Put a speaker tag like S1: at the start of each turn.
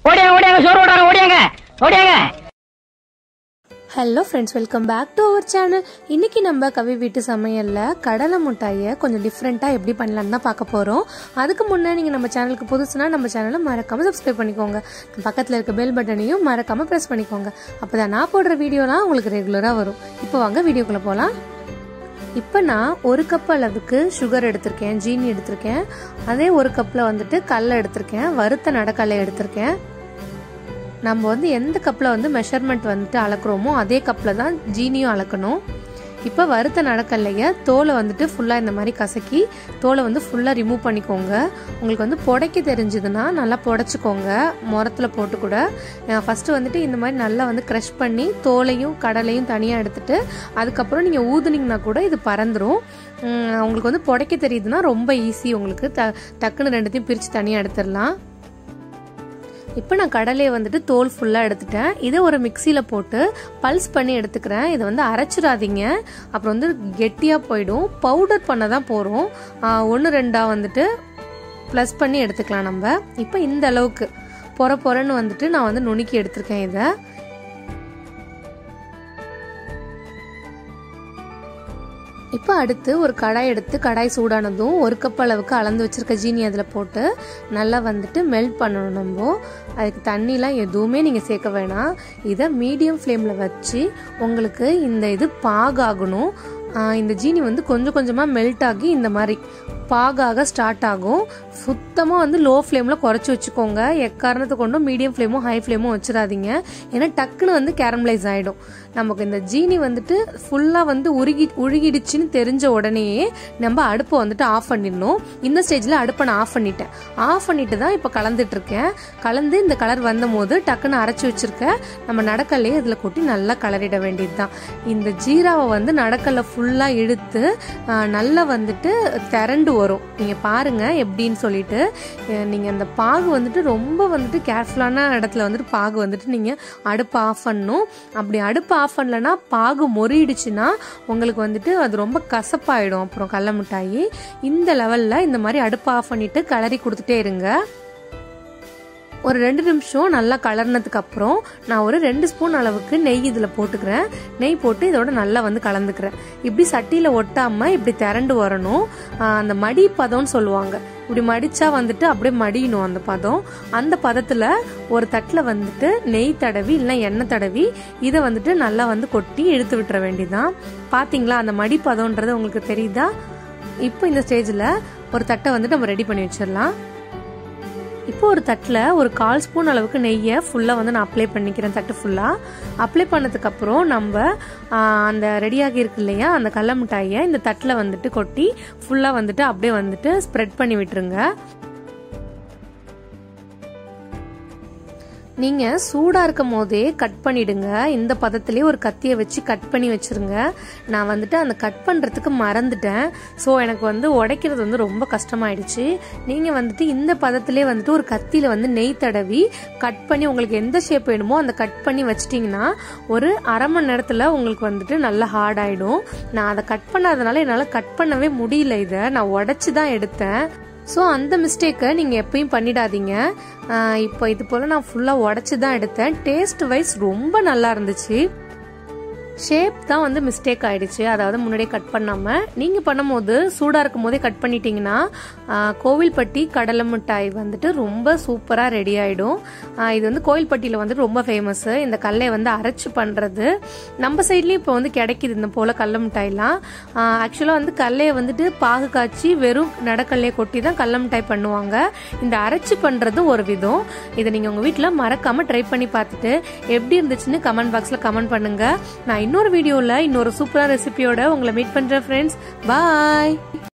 S1: ஓடியாங்க ஓடியாங்க சோறு ஓடாங்க ஓடியாங்க ஓடியாங்க
S2: hello friends welcome back to our channel இன்னைக்கு நம்ம கவி வீட்டு சமையலில் கடலை மிட்டாயை கொஞ்சம் டிஃப்ரெண்ட்டாக எப்படி பண்ணலான்னு தான் பார்க்க போகிறோம் அதுக்கு முன்னே நீங்கள் நம்ம சேனலுக்கு புதுசுனா நம்ம சேனலை மறக்காமல் சப்ஸ்கிரைப் பண்ணிக்கோங்க பக்கத்தில் இருக்க பெல் பட்டனையும் மறக்காமல் ப்ரெஸ் பண்ணிக்கோங்க அப்போ தான் நான் போடுற வீடியோலாம் உங்களுக்கு ரெகுலராக வரும் இப்போ வாங்க வீடியோக்குள்ளே போகலாம் இப்போ நான் ஒரு கப் அளவுக்கு சுகர் எடுத்திருக்கேன் ஜீனி எடுத்திருக்கேன் அதே ஒரு கப்பில் வந்துட்டு கடலை எடுத்திருக்கேன் வறுத்த நடக்கடலை எடுத்திருக்கேன் நம்ம வந்து எந்த கப்பில் வந்து மெஷர்மெண்ட் வந்துட்டு அளக்குறோமோ அதே கப்பில் தான் ஜீனியும் அளக்கணும் இப்போ வறுத்த நடக்கல்லைய தோலை வந்துட்டு ஃபுல்லாக இந்த மாதிரி கசக்கி தோலை வந்து ஃபுல்லாக ரிமூவ் பண்ணிக்கோங்க உங்களுக்கு வந்து புடைக்க தெரிஞ்சதுன்னா நல்லா புடைச்சிக்கோங்க முரத்தில் போட்டு கூட ஃபஸ்ட்டு வந்துட்டு இந்த மாதிரி நல்லா வந்து க்ரஷ் பண்ணி தோலையும் கடலையும் தனியாக எடுத்துட்டு அதுக்கப்புறம் நீங்கள் ஊதுனீங்கன்னா கூட இது பறந்துடும் உங்களுக்கு வந்து புடைக்க தெரியுதுன்னா ரொம்ப ஈஸி உங்களுக்கு ட டக்குன்னு ரெண்டுத்தையும் பிரித்து தனியாக எடுத்துடலாம் இப்போ நான் கடலையை வந்துட்டு தோல் ஃபுல்லாக எடுத்துட்டேன் இதை ஒரு மிக்சியில் போட்டு பல்ஸ் பண்ணி எடுத்துக்கிறேன் இதை வந்து அரைச்சிடாதீங்க அப்புறம் வந்து கெட்டியாக போயிடும் பவுடர் பண்ண தான் போகிறோம் ஒன்று ரெண்டாக வந்துட்டு ப்ளஸ் பண்ணி எடுத்துக்கலாம் நம்ம இப்போ இந்த அளவுக்கு பொற பொறன்னு வந்துட்டு நான் வந்து நுணுக்கி எடுத்திருக்கேன் இதை இப்போ அடுத்து ஒரு கடாய் எடுத்து கடாய் சூடானதும் ஒரு கப் அளவுக்கு அளந்து வச்சிருக்க ஜீனி அதில் போட்டு நல்லா வந்துட்டு மெல்ட் பண்ணணும் நம்ம அதுக்கு தண்ணிலாம் எதுவுமே நீங்கள் சேர்க்க வேணாம் இதை மீடியம் ஃப்ளேமில் வச்சு உங்களுக்கு இந்த இது பாகாகணும் இந்த ஜீனி வந்து கொஞ்சம் கொஞ்சமாக மெல்ட் ஆகி இந்த மாதிரி பாகாக ஸ்டார்ட் ஆகும் சுத்தமாக வந்து லோ ஃப்ளேமில் குறைச்சி வச்சுக்கோங்க எக்காரணத்தை கொண்டும் மீடியம் ஃப்ளேமும் ஹை ஃப்ளேமும் வச்சிடாதீங்க ஏன்னா டக்குன்னு வந்து கேரமலைஸ் ஆகிடும் நமக்கு இந்த ஜீனி வந்துட்டு ஃபுல்லாக வந்து உருகி உருகிடுச்சின்னு தெரிஞ்ச உடனேயே நம்ம அடுப்பை வந்துட்டு ஆஃப் பண்ணிடணும் இந்த ஸ்டேஜில் அடுப்பை நான் ஆஃப் பண்ணிட்டேன் ஆஃப் பண்ணிட்டு தான் இப்போ கலந்துட்டு இருக்கேன் கலந்து இந்த கலர் வந்த போது டக்குன்னு அரைச்சி வச்சிருக்க நம்ம நடக்கல்லையே இதில் கொட்டி நல்லா கலரிட வேண்டியது தான் இந்த ஜீராவை வந்து நடக்கல்ல ஃபுல்லாக இழுத்து நல்லா வந்துட்டு திரண்டு வரும் நீங்கள் பாருங்கள் எப்படின்னு சொல்லிட்டு நீங்கள் அந்த பாகு வந்துட்டு ரொம்ப வந்துட்டு கேர்ஃபுல்லான இடத்துல வந்துட்டு பாகு வந்துட்டு நீங்கள் அடுப்பை ஆஃப் பண்ணணும் அப்படி அடுப்பை ஆஃப் பண்ணலன்னா பாகு மொறிடுச்சுன்னா உங்களுக்கு வந்துட்டு அது ரொம்ப கசப்பாயிடும் அப்புறம் கடல மிட்டாயி இந்த லெவலில் இந்த மாதிரி அடுப்பை ஆஃப் பண்ணிட்டு கலரி கொடுத்துட்டே இருங்க ஒரு ரெண்டு நிமிஷம் நல்லா கலர்னதுக்கு அப்புறம் நான் ஒரு ரெண்டு ஸ்பூன் அளவுக்கு நெய் இதில் போட்டுக்கிறேன் நெய் போட்டு இதோட நல்லா வந்து கலந்துக்கிறேன் இப்படி சட்டியில் ஒட்டாமல் இப்படி திரண்டு வரணும் அந்த மடி பதம்னு சொல்லுவாங்க இப்படி மடிச்சா வந்துட்டு அப்படியே மடியணும் அந்த பதம் அந்த பதத்தில் ஒரு தட்டில் வந்துட்டு நெய் தடவி இல்லை எண்ணெய் தடவி இதை வந்துட்டு நல்லா வந்து கொட்டி இழுத்து விட்டுற வேண்டியதான் பார்த்தீங்களா அந்த மடி பதம்ன்றது உங்களுக்கு தெரியுதா இப்போ இந்த ஸ்டேஜில் ஒரு தட்டை வந்துட்டு நம்ம ரெடி பண்ணி வச்சிடலாம் இப்போ ஒரு தட்டில் ஒரு கால் ஸ்பூன் அளவுக்கு நெய்யை ஃபுல்லாக வந்து நான் அப்ளை பண்ணிக்கிறேன் தட்டு ஃபுல்லாக அப்ளை பண்ணதுக்கப்புறம் நம்ம அந்த ரெடியாகி இருக்கு இல்லையா அந்த கடல மிட்டாயை இந்த தட்டில் வந்துட்டு கொட்டி ஃபுல்லாக வந்துட்டு அப்படியே வந்துட்டு ஸ்ப்ரெட் பண்ணி விட்டுருங்க நீங்கள் சூடாக இருக்கும் போதே கட் பண்ணிடுங்க இந்த பதத்துலேயே ஒரு கத்தியை வச்சு கட் பண்ணி வச்சுருங்க நான் வந்துட்டு அந்த கட் பண்ணுறதுக்கு மறந்துட்டேன் ஸோ எனக்கு வந்து உடைக்கிறது வந்து ரொம்ப கஷ்டமாயிடுச்சு நீங்கள் வந்துட்டு இந்த பதத்திலே வந்துட்டு ஒரு கத்தியில் வந்து நெய் தடவி கட் பண்ணி உங்களுக்கு எந்த ஷேப் வேணுமோ அந்த கட் பண்ணி வச்சிட்டிங்கன்னா ஒரு அரை மணி நேரத்தில் உங்களுக்கு வந்துட்டு நல்லா ஹார்ட் ஆகிடும் நான் அதை கட் பண்ணாதனால என்னால் கட் பண்ணவே முடியல இதை நான் உடச்சி தான் எடுத்தேன் ஸோ அந்த மிஸ்டேக்கை நீங்கள் எப்பயும் பண்ணிடாதீங்க இப்போ இது போல் நான் ஃபுல்லாக உடச்சி தான் எடுத்தேன் டேஸ்ட் வைஸ் ரொம்ப நல்லா இருந்துச்சு ஷேப் தான் வந்து மிஸ்டேக் ஆயிடுச்சு அதாவது முன்னாடியே கட் பண்ணாமல் நீங்கள் பண்ணும்போது சூடாக இருக்கும் போதே கட் பண்ணிட்டீங்கன்னா கோவில்பட்டி கடலை மிட்டாய் வந்துட்டு ரொம்ப சூப்பராக ரெடி ஆகிடும் இது வந்து கோவில்பட்டியில் வந்துட்டு ரொம்ப ஃபேமஸ்ஸு இந்த கல்லை வந்து அரைச்சி பண்ணுறது நம்ம சைட்லேயும் இப்போ வந்து கிடைக்கிது இந்த போல் கடல மிட்டாய்லாம் ஆக்சுவலாக வந்து கல்லையை வந்துட்டு பாகு காய்ச்சி வெறும் நடக்கல்லையை கொட்டி தான் கடல மிட்டாய் பண்ணுவாங்க இந்த அரைச்சி பண்ணுறது ஒரு விதம் இதை நீங்கள் உங்கள் வீட்டில் மறக்காமல் ட்ரை பண்ணி பார்த்துட்டு எப்படி இருந்துச்சுன்னு கமெண்ட் பாக்ஸில் கமெண்ட் பண்ணுங்கள் நான் இன்னொரு வீடியோவில் இன்னொரு சூப்பரான ரெசிபியோட உங்களை மீட் பண்ணுறேன் ஃப்ரெண்ட்ஸ் பாய்